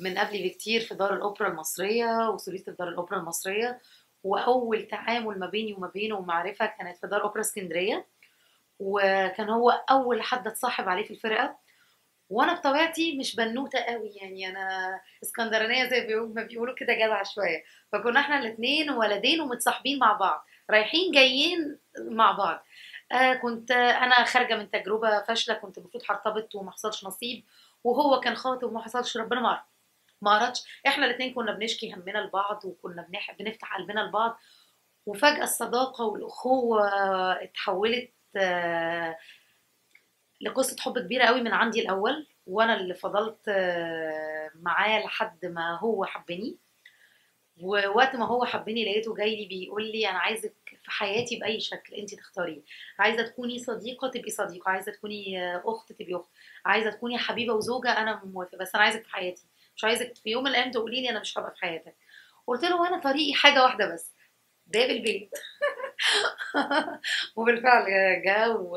من قبلي بكتير في دار الاوبرا المصريه وسوليست في دار الاوبرا المصريه واول تعامل ما بيني وما بينه ومعرفه كانت في دار اوبرا اسكندريه وكان هو اول حد اتصاحب عليه في الفرقه وانا بطبيعتي مش بنوته قوي يعني انا اسكندرانيه زي بيقول- ما بيقولوا كده جدعه شويه فكنا احنا الاثنين ولدين ومتصاحبين مع بعض رايحين جايين مع بعض آه كنت آه انا خارجه من تجربه فاشله كنت المفروض هرتبط وما حصلش نصيب وهو كان خاطب وما حصلش ربنا ما ما اردش احنا الاثنين كنا بنشكي همنا لبعض وكنا بنح... بنفتح قلبنا لبعض وفجاه الصداقه والاخوه اتحولت آه لقصه حب كبيره قوي من عندي الاول وانا اللي فضلت آه معاه لحد ما هو حبني ووقت ما هو حبني لقيته جاي لي بيقول لي انا عايزك في حياتي باي شكل انت تختاريه عايزه تكوني صديقه تبقي صديقه عايزه تكوني آه، اخت تبقي اخت عايزه تكوني حبيبه وزوجه انا موافقه بس انا عايزك في حياتي مش عايزك في يوم من الايام تقولي لي انا مش هبقى في حياتك قلت له انا طريقي حاجه واحده بس باب البيت وبالفعل جه و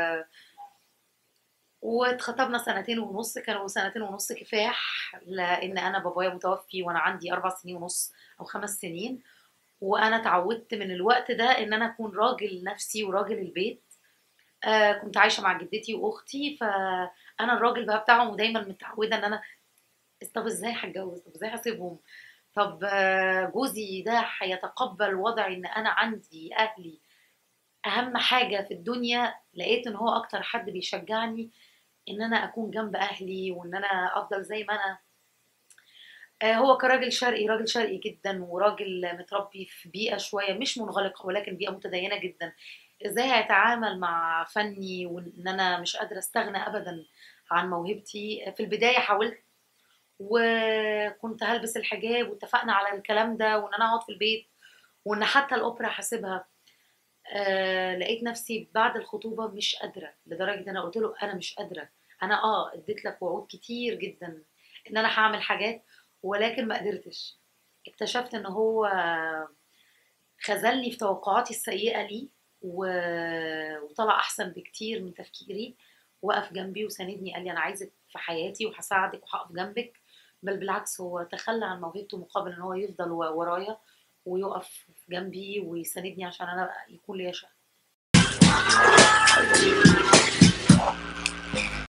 واتخطبنا سنتين ونص كانوا سنتين ونص كفاح لان انا بابايا متوفي وانا عندي اربع سنين ونص او خمس سنين وانا اتعودت من الوقت ده ان انا اكون راجل نفسي وراجل البيت آه كنت عايشه مع جدتي واختي فانا الراجل بقى بتاعهم ودايما متعوده ان انا طب ازاي هتجوز طب ازاي هسيبهم طب آه، جوزي ده هيتقبل وضع ان انا عندي اهلي اهم حاجه في الدنيا لقيت ان هو اكتر حد بيشجعني ان انا اكون جنب اهلي وان انا افضل زي ما انا آه، هو كراجل شرقي راجل شرقي جدا وراجل متربي في بيئه شويه مش منغلقه ولكن بيئه متدينه جدا ازاي هيتعامل مع فني وان انا مش قادره استغنى ابدا عن موهبتي في البدايه حاولت وكنت هلبس الحجاب واتفقنا على الكلام ده وان انا اقعد في البيت وان حتى الاوبرا هسيبها آه لقيت نفسي بعد الخطوبه مش قادره لدرجه ان انا قلت له انا مش قادره انا اه اديت لك وعود كتير جدا ان انا هعمل حاجات ولكن ما قدرتش اكتشفت ان هو خذلني في توقعاتي السيئه لي و- وطلع احسن بكتير من تفكيري وقف جنبي وساندني قال لي انا عايزك في حياتي وهساعدك وهقف جنبك بل بالعكس هو تخلى عن موهبته مقابل ان هو يفضل و- ورايا ويقف جنبي ويساندني عشان انا يكون ليا شأن